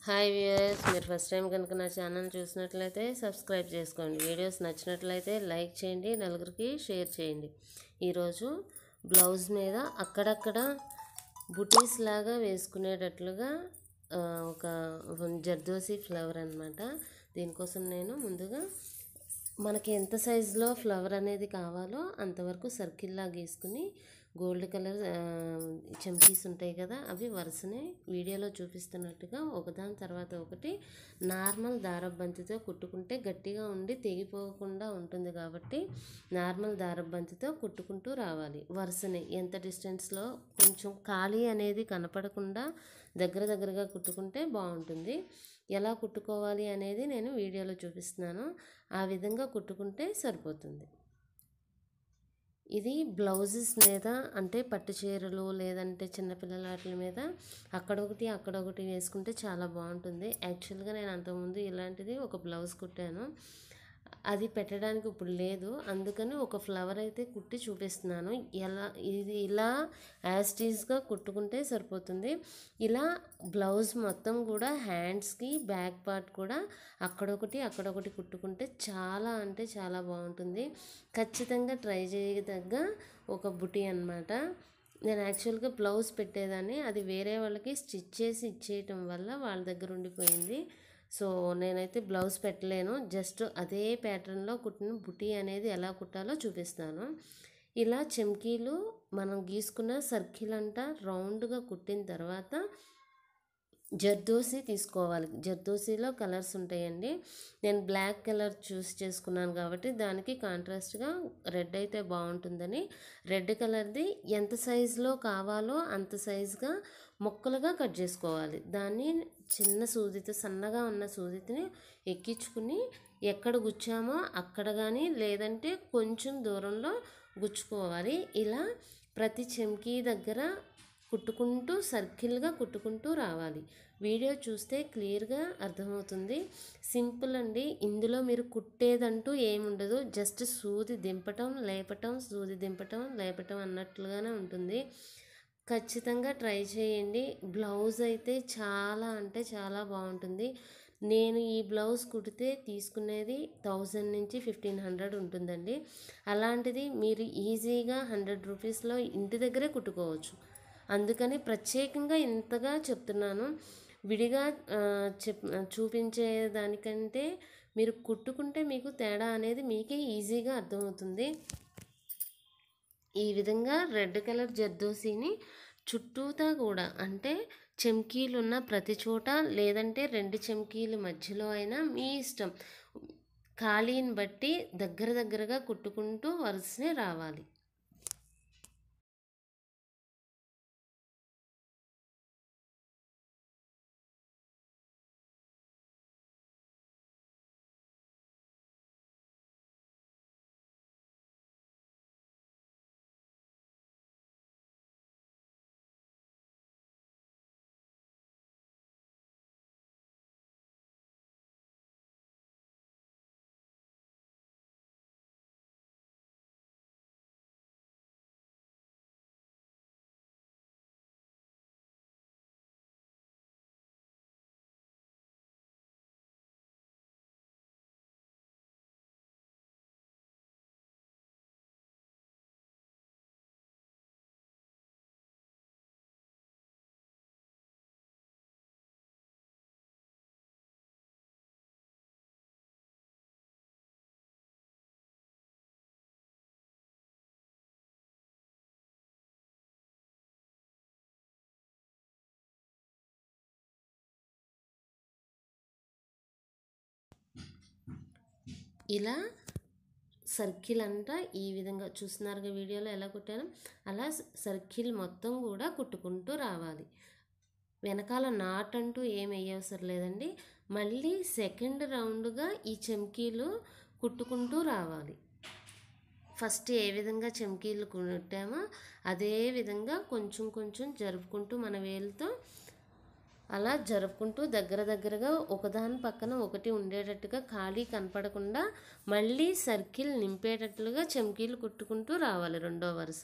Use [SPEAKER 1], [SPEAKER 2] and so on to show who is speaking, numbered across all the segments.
[SPEAKER 1] hi viewers మీరు first time కనుక నా ఛానల్ చూసినట్లయితే సబ్స్క్రైబ్ చేసుకోండి వీడియోస్ నచ్చినట్లయితే లైక్ చేయండి నలుగురికి షేర్ చేయండి ఈరోజు బ్లౌజ్ మీద అక్కడక్కడ బుటీస్ లాగా వేసుకునేటట్లుగా ఆ, ఒక జర్దోసి ఫ్లవర్ అనమాట దీనికోసం నేను ముందుగా మనకి ఎంత సైజులో ఫ్లవర్ అనేది కావాలో అంతవరకు సర్కిల్లా గీసుకుని గోల్డ్ కలర్ ఆ, చమ్కీస్ ఉంటాయి కదా అవి వరుసనే వీడియోలో చూపిస్తున్నట్టుగా ఒకదాని తర్వాత ఒకటి నార్మల్ దారబంతితో కుట్టుకుంటే గట్టిగా ఉండి తెగిపోకుండా ఉంటుంది కాబట్టి నార్మల్ దారబంతితో కుట్టుకుంటూ రావాలి వరుసనే ఎంత డిస్టెన్స్లో కొంచెం ఖాళీ అనేది కనపడకుండా దగ్గర దగ్గరగా కుట్టుకుంటే బాగుంటుంది ఎలా కుట్టుకోవాలి అనేది నేను వీడియోలో చూపిస్తున్నాను ఆ విధంగా కుట్టుకుంటే సరిపోతుంది ఇది బ్లౌజెస్ మీద అంటే పట్టు చీరలు లేదంటే చిన్నపిల్లల వాటి మీద అక్కడొకటి అక్కడొకటి వేసుకుంటే చాలా బాగుంటుంది యాక్చువల్గా నేను అంతకుముందు ఇలాంటిది ఒక బ్లౌజ్ కుట్టాను అది పెట్టడానికి ఇప్పుడు లేదు అందుకని ఒక ఫ్లవర్ అయితే కుట్టి చూపిస్తున్నాను ఎలా ఇది ఇలా యాస్టీస్గా కుట్టుకుంటే సరిపోతుంది ఇలా బ్లౌజ్ మొత్తం కూడా హ్యాండ్స్కి బ్యాక్ పార్ట్ కూడా అక్కడొకటి అక్కడొకటి కుట్టుకుంటే చాలా అంటే చాలా బాగుంటుంది ఖచ్చితంగా ట్రై చేయదగ్గ ఒక బుటీ అన్నమాట నేను యాక్చువల్గా బ్లౌజ్ పెట్టేదాన్ని అది వేరే వాళ్ళకి స్టిచ్ చేసి ఇచ్చేయటం వల్ల వాళ్ళ దగ్గర ఉండిపోయింది సో నేనైతే బ్లౌజ్ పెట్టలేను జస్ట్ అదే ప్యాటర్న్లో కుట్టిన బుటీ అనేది ఎలా కుట్టాలో చూపిస్తాను ఇలా చెమ్కీలు మనం గీసుకున్న సర్కిల్ అంతా రౌండ్గా కుట్టిన తర్వాత జర్దోసి తీసుకోవాలి జర్దోసిలో కలర్స్ ఉంటాయండి నేను బ్లాక్ కలర్ చూస్ చేసుకున్నాను కాబట్టి దానికి కాంట్రాస్ట్గా రెడ్ అయితే బాగుంటుందని రెడ్ కలర్ది ఎంత సైజులో కావాలో అంత సైజుగా ముక్కలుగా కట్ చేసుకోవాలి దాన్ని చిన్న సూదితో సన్నగా ఉన్న సూదిని ఎక్కించుకుని ఎక్కడ గుచ్చామో అక్కడ కానీ లేదంటే కొంచెం దూరంలో గుచ్చుకోవాలి ఇలా ప్రతి చెంకీ దగ్గర కుట్టుకుంటూ సర్కిల్గా కుట్టుకుంటూ రావాలి వీడియో చూస్తే క్లియర్గా అర్థమవుతుంది సింపుల్ అండి ఇందులో మీరు కుట్టేదంటూ ఏముండదు జస్ట్ సూది దింపటం లేపటం సూది దింపటం లేపటం అన్నట్లుగానే ఉంటుంది ఖచ్చితంగా ట్రై చేయండి బ్లౌజ్ అయితే చాలా అంటే చాలా బాగుంటుంది నేను ఈ బ్లౌజ్ కుడితే తీసుకునేది థౌజండ్ నుంచి ఫిఫ్టీన్ హండ్రెడ్ ఉంటుందండి అలాంటిది మీరు ఈజీగా హండ్రెడ్ రూపీస్లో ఇంటి దగ్గరే కుట్టుకోవచ్చు అందుకని ప్రత్యేకంగా ఇంతగా చెప్తున్నాను విడిగా ఆ, చెప్ చూపించే దానికంటే మీరు కుట్టుకుంటే మీకు తేడా అనేది మీకే ఈజీగా అర్థమవుతుంది ఈ విధంగా రెడ్ కలర్ జర్దోసిని చుట్టూతా కూడా అంటే చెమ్కీలు ఉన్న ప్రతి చోట లేదంటే రెండు చెమ్కీల మధ్యలో అయినా మీ ఇష్టం ఖాళీని బట్టి దగ్గర దగ్గరగా కుట్టుకుంటూ వరుసనే రావాలి ఇలా సర్కిల్ అంతా ఈ విధంగా చూస్తున్నారుగా వీడియోలో ఎలా కుట్టాను అలా సర్కిల్ మొత్తం కూడా కుట్టుకుంటూ రావాలి వెనకాల నాట్ అంటూ ఏం వేయవసరం లేదండి మళ్ళీ సెకండ్ రౌండ్గా ఈ చెమ్కీలు కుట్టుకుంటూ రావాలి ఫస్ట్ ఏ విధంగా చెమ్కీలు కుట్టామో అదే విధంగా కొంచెం కొంచెం జరుపుకుంటూ మన వేలుతో అలా జరుపుకుంటూ దగ్గర దగ్గరగా ఒకదాని పక్కన ఒకటి ఉండేటట్టుగా ఖాళీ కనపడకుండా మళ్ళీ సర్కిల్ నింపేటట్లుగా చెమ్కీలు కుట్టుకుంటూ రావాలి రెండో వరుస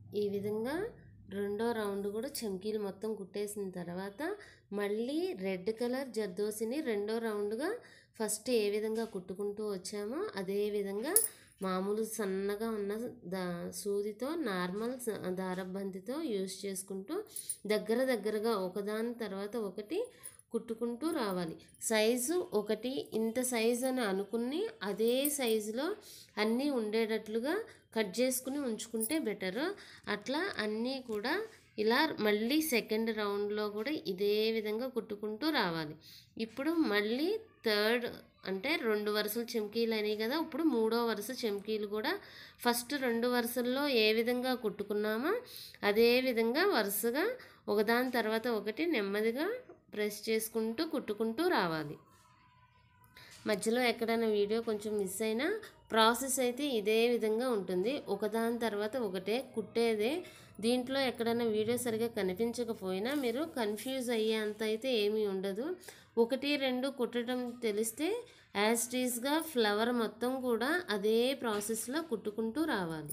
[SPEAKER 1] ఈ విధంగా రెండో రౌండ్ కూడా చమ్కీలు మొత్తం కుట్టేసిన తర్వాత మళ్ళీ రెడ్ కలర్ జర్దోసిని రెండో రౌండ్గా ఫస్ట్ ఏ విధంగా కుట్టుకుంటూ వచ్చామో అదే విధంగా మామూలు సన్నగా ఉన్న దా సూదితో నార్మల్ స- దారబంతితో యూస్ చేసుకుంటూ దగ్గర దగ్గరగా ఒకదాని తర్వాత ఒకటి కుట్టుకుంటూ రావాలి సైజు ఒకటి ఇంత సైజు అని అనుకుని అదే సైజులో అన్నీ ఉండేటట్లుగా కట్ చేసుకుని ఉంచుకుంటే బెటర్ అట్లా అన్నీ కూడా ఇలా మళ్ళీ సెకండ్ రౌండ్లో కూడా ఇదే విధంగా కుట్టుకుంటూ రావాలి ఇప్పుడు మళ్ళీ థర్డ్ అంటే రెండు వరుసలు చెమ్కీలు అయినాయి కదా ఇప్పుడు మూడో వరుస చెమ్కీలు కూడా ఫస్ట్ రెండు వరుసల్లో ఏ విధంగా కుట్టుకున్నామో అదే విధంగా వరుసగా ఒకదాని తర్వాత ఒకటి నెమ్మదిగా ప్రెస్ చేసుకుంటూ కుట్టుకుంటూ రావాలి మధ్యలో ఎక్కడైనా వీడియో కొంచెం మిస్ అయినా ప్రాసెస్ అయితే ఇదే విధంగా ఉంటుంది ఒకదాని తర్వాత ఒకటే కుట్టేదే దీంట్లో ఎక్కడైనా వీడియో సరిగా కనిపించకపోయినా మీరు కన్ఫ్యూజ్ అయ్యేంత అయితే ఏమీ ఉండదు ఒకటి రెండు కుట్టడం తెలిస్తే యాజ్ టీస్గా ఫ్లవర్ మొత్తం కూడా అదే ప్రాసెస్లో కుట్టుకుంటూ రావాలి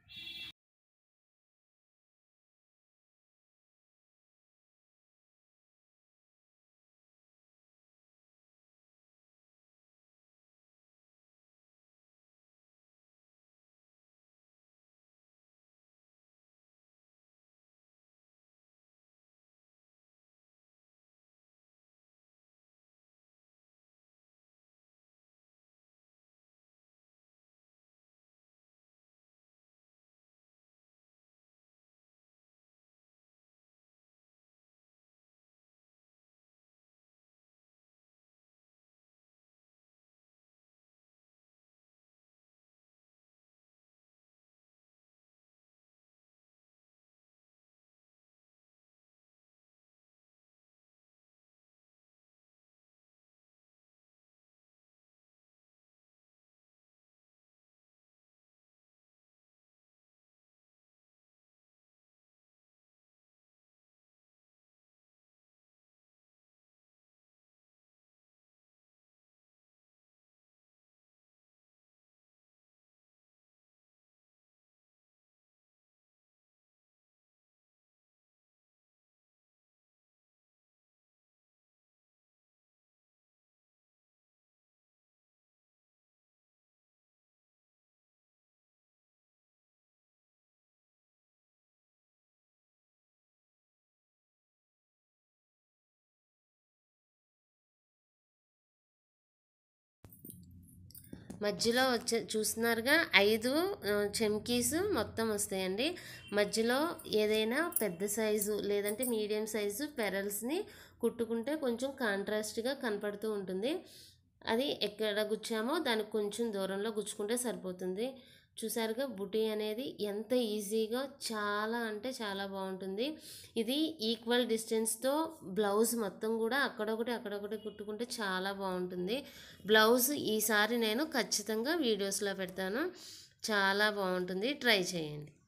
[SPEAKER 1] మధ్యలో వచ్చే చూస్తున్నారుగా ఐదు ఆ, చెమ్కీస్ మొత్తం వస్తాయండి మధ్యలో ఏదైనా పెద్ద సైజు లేదంటే మీడియం సైజు పెరల్స్ని కుట్టుకుంటే కొంచెం కాంట్రాస్ట్గా కనపడుతూ ఉంటుంది అది ఎక్కడ గుచ్చామో దానికి కొంచెం దూరంలో గుచ్చుకుంటే సరిపోతుంది చూసారుగా బుటీ అనేది ఎంత ఈజీగా చాలా అంటే చాలా బాగుంటుంది ఇది ఈక్వల్ డిస్టెన్స్తో బ్లౌజ్ మొత్తం కూడా అక్కడొకటి అక్కడొకటి కుట్టుకుంటే చాలా బాగుంటుంది బ్లౌజ్ ఈసారి నేను ఖచ్చితంగా వీడియోస్లో పెడతాను చాలా బాగుంటుంది ట్రై చేయండి